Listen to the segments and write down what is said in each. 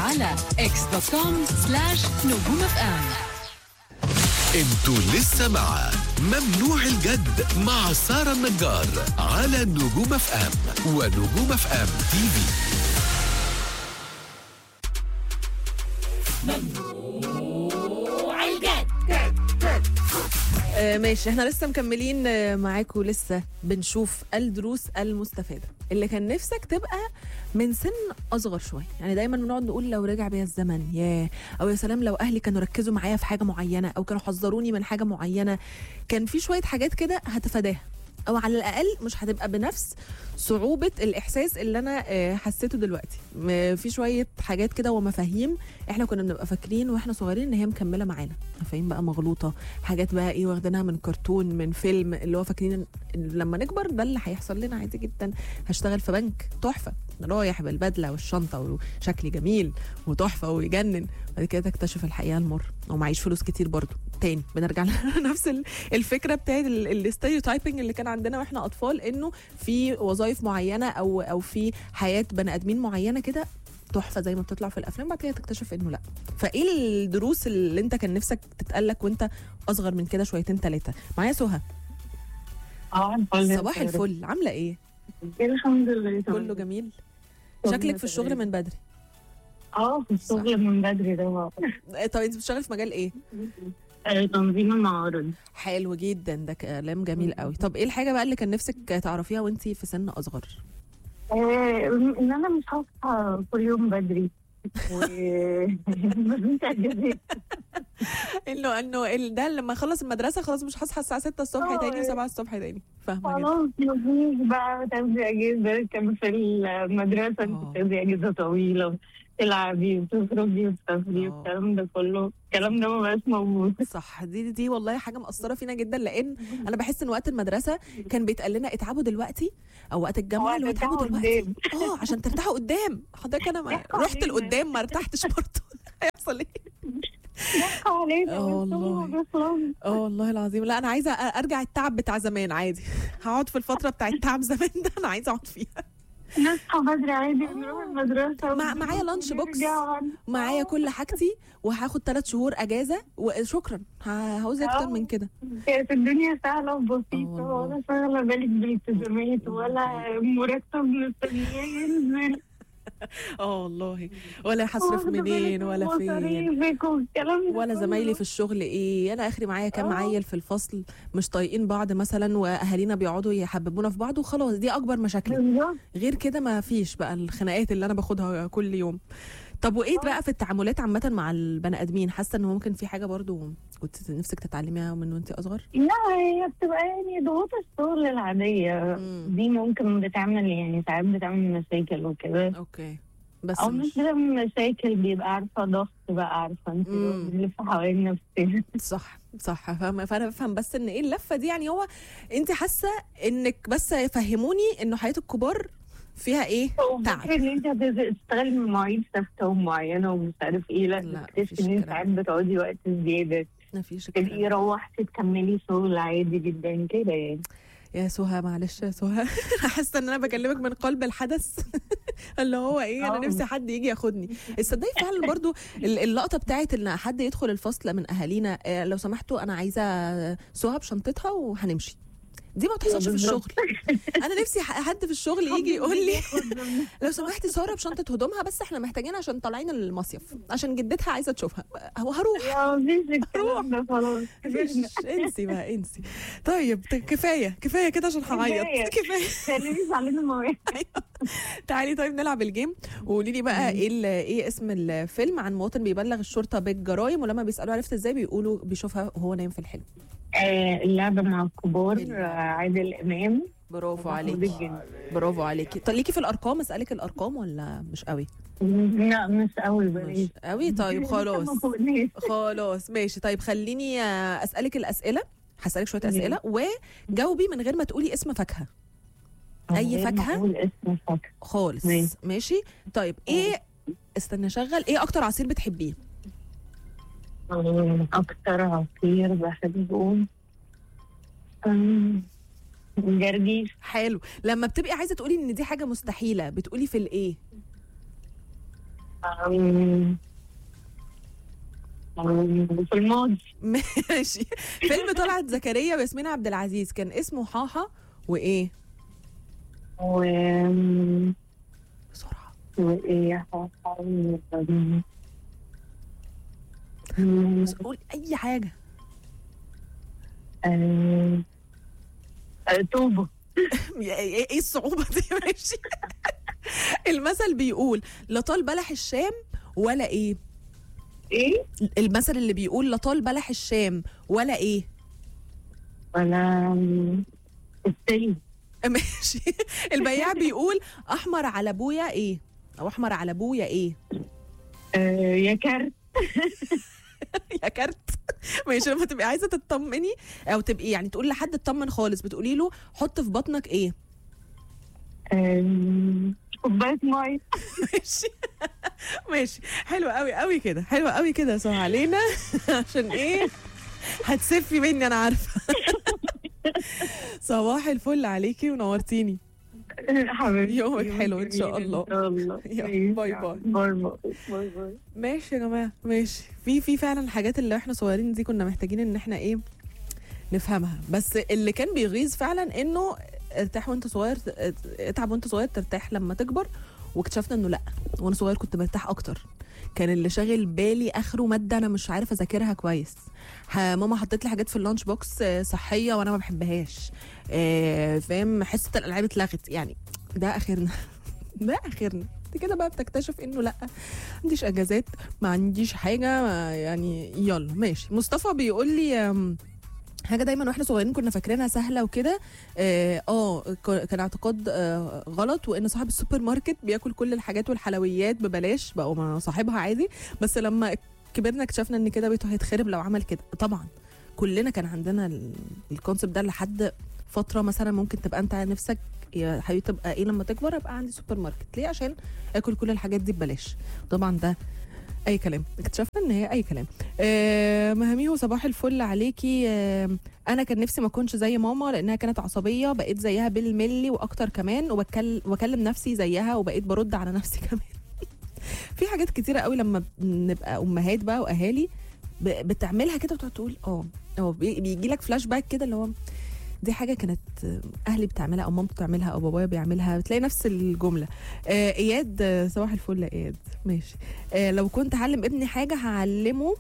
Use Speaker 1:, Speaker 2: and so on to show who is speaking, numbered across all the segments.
Speaker 1: على اكس دوت كوم سلاش نجوم اف ام
Speaker 2: انتوا لسه مع ممنوع الجد مع سارة النجار على نجوم اف ام ونجوم اف ام تي في
Speaker 3: آه ماشي احنا لسه مكملين آه، معاكم لسه بنشوف الدروس المستفاده اللي كان نفسك تبقى من سن اصغر شويه يعني دايما بنقعد نقول لو رجع بيا الزمن ياه او يا سلام لو اهلي كانوا ركزوا معايا في حاجه معينه او كانوا حذروني من حاجه معينه كان في شويه حاجات كده هتفاداها او على الاقل مش هتبقى بنفس صعوبه الاحساس اللي انا آه، حسيته دلوقتي م- في شويه حاجات كده ومفاهيم احنا كنا بنبقى فاكرين واحنا صغيرين ان هي مكمله معانا مفاهيم بقى مغلوطه حاجات بقى ايه واخدينها من كرتون من فيلم اللي هو فاكرين إن لما نكبر ده اللي هيحصل لنا عادي جدا هشتغل في بنك تحفه رايح بالبدله والشنطه وشكلي جميل وتحفه ويجنن بعد كده تكتشف الحقيقه المر ومعيش فلوس كتير برضو تاني بنرجع لنفس ال- الفكره بتاعت الستيريوتايبنج اللي كان عندنا واحنا اطفال انه في وظائف معينه او او في حياه بني ادمين معينه كده تحفه زي ما بتطلع في الافلام بعد كده تكتشف انه لا فايه الدروس اللي انت كان نفسك تتقالك وانت اصغر من كده شويتين ثلاثه معايا سهى
Speaker 4: اه الفل
Speaker 3: صباح الفل عامله ايه
Speaker 4: الحمد لله تمام.
Speaker 3: كله جميل
Speaker 4: كله
Speaker 3: شكلك في الشغل
Speaker 4: تمام.
Speaker 3: من بدري
Speaker 4: اه في الشغل من بدري ده
Speaker 3: آه، طب انت بتشتغلي في مجال ايه
Speaker 4: آه، تنظيم المعارض
Speaker 3: حلو جدا ده كلام جميل قوي طب ايه الحاجه بقى اللي كان نفسك تعرفيها وانت في سن اصغر
Speaker 4: آه، ان انا مش هصحى كل يوم بدري و مفيش اجازات
Speaker 3: انه انه ال- ده لما اخلص المدرسه خلاص مش هصحى الساعه 6 الصبح
Speaker 4: اه،
Speaker 3: تاني
Speaker 4: ايه.
Speaker 3: و7 الصبح تاني فاهمه كده
Speaker 4: خلاص مفيش بقى تاخدي اجازه كان في المدرسه انت
Speaker 3: اه.
Speaker 4: بتاخدي اجازه طويله تلعبي وتخرجي وتسافري
Speaker 3: اه.
Speaker 4: والكلام ده كله الكلام ده ما بقاش موجود
Speaker 3: صح دي دي والله حاجه مأثره فينا جدا لان انا بحس ان وقت المدرسه كان بيتقال لنا اتعبوا دلوقتي او وقت الجامعه اللي هو اتعبوا
Speaker 4: هترتاحوا
Speaker 3: دلوقتي
Speaker 4: قدام.
Speaker 3: اه عشان ترتاحوا قدام حضرتك انا ما
Speaker 4: ضحكوا
Speaker 3: رحت
Speaker 4: علينا.
Speaker 3: لقدام ما ارتحتش برضه هيحصل ايه
Speaker 4: ضحكوا علينا
Speaker 3: اه
Speaker 4: والشغل
Speaker 3: والله.
Speaker 4: ما بيخلصش.
Speaker 3: اه والله العظيم لا انا عايزه أ- ارجع التعب بتاع زمان عادي هقعد في الفتره بتاع التعب زمان ده انا عايزه اقعد فيها
Speaker 4: نصحى بدري عادي ونروح المدرسة
Speaker 3: مع- معايا لانش بوكس.
Speaker 4: ونرجع.
Speaker 3: معايا كل حاجتي وهاخد ثلاث شهور اجازه وشكرا ه- هعوز اكتر
Speaker 4: اه.
Speaker 3: من كده
Speaker 4: كانت الدنيا سهلة
Speaker 3: اه
Speaker 4: وبسيطة
Speaker 3: والله.
Speaker 4: ولا شغلة بالك بالالتزامات ولا مرتب مستنياه ينزل
Speaker 3: اه والله ولا هصرف
Speaker 4: واخدة
Speaker 3: منين
Speaker 4: بالك
Speaker 3: ولا
Speaker 4: من
Speaker 3: فين
Speaker 4: مصاريفك والكلام ده
Speaker 3: ولا
Speaker 4: كله.
Speaker 3: زمايلي في الشغل ايه انا اخري معايا كام
Speaker 4: اه.
Speaker 3: عيل في الفصل مش طايقين بعض مثلا واهالينا بيقعدوا يحببونا في بعض وخلاص دي اكبر مشاكلي
Speaker 4: بالظبط
Speaker 3: غير كده ما فيش بقى الخناقات اللي انا باخدها كل يوم طب وايه بقى في التعاملات عامه مع البني ادمين حاسه ان ممكن في حاجه برضو كنت نفسك تتعلميها من وانت اصغر
Speaker 4: لا هي بتبقى يعني ضغوط الشغل العادية
Speaker 3: مم.
Speaker 4: دي ممكن بتعمل يعني ساعات بتعمل مشاكل وكده
Speaker 3: اوكي بس
Speaker 4: او مش
Speaker 3: مش
Speaker 4: بتعمل مشاكل بيبقى عارفة ضغط بقى عارفة انت
Speaker 3: مم.
Speaker 4: بنلف حوالين نفسنا
Speaker 3: صح صح فاهمة فانا بفهم بس ان ايه اللفه دي يعني هو انت حاسه انك بس فهموني انه حياه الكبار فيها ايه تعب
Speaker 4: فكرة ان انت هتشتغلي من مواعيد ثابته ومعينه ومش عارف ايه لا,
Speaker 3: لا،
Speaker 4: تكتشفي
Speaker 3: مفيش
Speaker 4: ان انت
Speaker 3: الكلام
Speaker 4: ساعات بتقعدي وقت زياده
Speaker 3: ما فيش
Speaker 4: تبقي
Speaker 3: الكلام.
Speaker 4: روحتي تكملي شغل عادي جدا كده يعني
Speaker 3: يا سهى معلش يا سهى حاسه ان انا بكلمك من قلب الحدث اللي هو ايه انا
Speaker 4: اه.
Speaker 3: نفسي حد يجي ياخدني تصدقي فعلا برضو ال- اللقطه بتاعت ان حد يدخل الفصل من اهالينا آه، لو سمحتوا انا عايزه سهى بشنطتها وهنمشي دي ما بتحصلش في
Speaker 4: بالظبط.
Speaker 3: الشغل انا نفسي ح- حد في الشغل يجي يقول لي لو سمحتي ساره بشنطه هدومها بس احنا محتاجين عشان طالعين المصيف عشان جدتها عايزه تشوفها هو هروح
Speaker 4: يا مفيش الكلام ده خلاص
Speaker 3: مفيش انسي بقى انسي طيب ت- كفايه كفايه كده عشان هعيط
Speaker 4: كفاية.
Speaker 3: كفايه
Speaker 4: خليني علينا المواعيد
Speaker 3: تعالي طيب نلعب الجيم وقولي لي بقى ايه ال- ايه اسم الفيلم عن مواطن بيبلغ الشرطه بالجرائم ولما بيسالوه عرفت ازاي بيقولوا بيشوفها وهو نايم في الحلم
Speaker 4: آه اللعبه مع الكبار
Speaker 3: اللعبة.
Speaker 4: آه، عادل امام
Speaker 3: برافو
Speaker 4: محمود
Speaker 3: عليكي
Speaker 4: الجندي.
Speaker 3: برافو عليكي طب ليكي في الارقام اسالك الارقام ولا مش قوي
Speaker 4: لا مش قوي
Speaker 3: مش
Speaker 4: بلاش
Speaker 3: قوي طيب خلاص
Speaker 4: ما فوقناش.
Speaker 3: خلاص ماشي طيب خليني آه، اسالك الاسئله هسالك شويه
Speaker 4: ماشي.
Speaker 3: اسئله وجاوبي من غير ما تقولي اسم فاكهه أي
Speaker 4: غير
Speaker 3: فاكهة؟
Speaker 4: معقول اسم فاكهه
Speaker 3: خالص
Speaker 4: ماشي.
Speaker 3: ماشي طيب ايه استنى اشغل ايه اكتر عصير بتحبيه
Speaker 4: آه، اكتر عصير بحبه آم، جرجير
Speaker 3: حلو لما بتبقي عايزه تقولي ان دي حاجه مستحيله بتقولي في الايه
Speaker 4: أم، أم، في الماضي
Speaker 3: ماشي فيلم طلعت زكريا وياسمين عبد العزيز كان اسمه حاحة وايه
Speaker 4: و
Speaker 3: بسرعة
Speaker 4: وإيه
Speaker 3: بس قول اي حاجة
Speaker 4: أم، أه، توبة
Speaker 3: ايه إيه الصعوبة دي ماشي المثل بيقول لا طال بلح الشام ولا ايه
Speaker 4: إيه
Speaker 3: المثل اللي بيقول لا طال بلح الشام ولا ايه
Speaker 4: ولا السيد
Speaker 3: ماشي البياع بيقول احمر على ابويا ايه او احمر على ابويا ايه
Speaker 4: أه، يا كارت
Speaker 3: يا كارت ماشي لما تبقي عايزه تطمني او تبقي يعني تقولي لحد اطمن خالص بتقولي له حط في بطنك ايه
Speaker 4: أم، كوباية مية
Speaker 3: ماشي ماشي حلو قوي قوي كده حلو قوي كده صح علينا عشان ايه هتسفي مني انا عارفه صباح الفل عليكي ونورتيني
Speaker 4: حبيبتي
Speaker 3: يومك حلو إن شاء الله.
Speaker 4: إن شاء الله
Speaker 3: يلا، باي باي.
Speaker 4: باي باي باي باي
Speaker 3: ماشي يا جماعه ماشي في في فعلا الحاجات اللي احنا صغيرين دي كنا محتاجين ان احنا ايه نفهمها بس اللي كان بيغيظ فعلا انه ارتاح وانت صغير اتعب وانت صغير ترتاح لما تكبر واكتشفنا انه لا وانا صغير كنت برتاح اكتر كان اللي شاغل بالي اخره ماده انا مش عارفه اذاكرها كويس ها ماما حطت لي حاجات في اللانش بوكس آه، صحيه وانا ما بحبهاش آه، فاهم حصه الالعاب اتلغت يعني ده اخرنا ده اخرنا انت كده بقى بتكتشف انه لا ما عنديش اجازات ما عنديش حاجه ما يعني يلا ماشي مصطفى بيقول لي أم، حاجه دايما واحنا صغيرين كنا فاكرينها سهله وكده اه آه، ك- كان اعتقاد آه غلط وان صاحب السوبر ماركت بياكل كل الحاجات والحلويات ببلاش بقوا ما صاحبها عادي بس لما كبرنا اكتشفنا ان كده بيته هيتخرب لو عمل كده طبعا كلنا كان عندنا ال- الكونسيبت ده لحد فتره مثلا ممكن تبقى انت نفسك يا حبيبي تبقى ايه لما تكبر ابقى عندي سوبر ماركت ليه عشان اكل كل الحاجات دي ببلاش طبعا ده اي كلام اكتشفنا ان هي اي كلام آه مهاميهو صباح الفل عليكي آه انا كان نفسي ما اكونش زي ماما لانها كانت عصبيه بقيت زيها بالملي واكتر كمان وبكلم واكلم نفسي زيها وبقيت برد على نفسي كمان في حاجات كتيره قوي لما بنبقى امهات بقى واهالي ب- بتعملها كده وتقعد تقول اه اه بيجي لك فلاش باك كده اللي هو دي حاجه كانت اهلي بتعملها او مامتي بتعملها او بابايا بيعملها بتلاقي نفس الجمله آه اياد آه، صباح الفل يا اياد ماشي آه لو كنت هعلم ابني حاجه هعلمه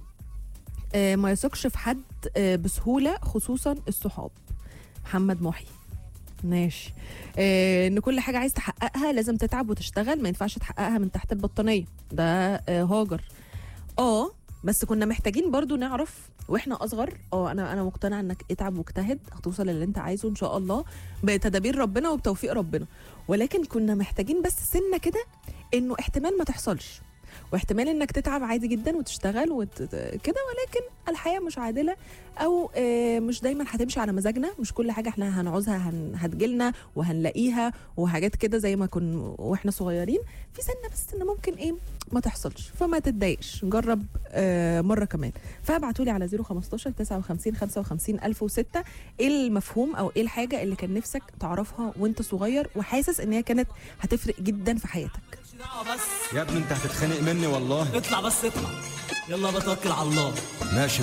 Speaker 3: آه ما يثقش في حد آه بسهوله خصوصا الصحاب محمد محي ماشي آه ان كل حاجه عايز تحققها لازم تتعب وتشتغل ما ينفعش تحققها من تحت البطانيه ده آه هاجر اه بس كنا محتاجين برضو نعرف واحنا اصغر اه انا انا مقتنعه انك اتعب واجتهد هتوصل للي انت عايزه ان شاء الله بتدابير ربنا وبتوفيق ربنا ولكن كنا محتاجين بس سنه كده انه احتمال ما تحصلش واحتمال انك تتعب عادي جدا وتشتغل وت... كده ولكن الحياه مش عادله او آه، مش دايما هتمشي على مزاجنا مش كل حاجه احنا هنعوزها هن... هتجيلنا وهنلاقيها وحاجات كده زي ما كنا واحنا صغيرين في سنه بس ان ممكن ايه ما تحصلش فما تتضايقش نجرب آه مره كمان فابعتوا لي على 015 59 55 1006 ايه المفهوم او ايه الحاجه اللي كان نفسك تعرفها وانت صغير وحاسس ان هي كانت هتفرق جدا في حياتك
Speaker 5: دعوة بس
Speaker 6: يا ابني انت هتتخانق مني والله
Speaker 5: اطلع بس اطلع يلا بتوكل على الله
Speaker 6: ماشي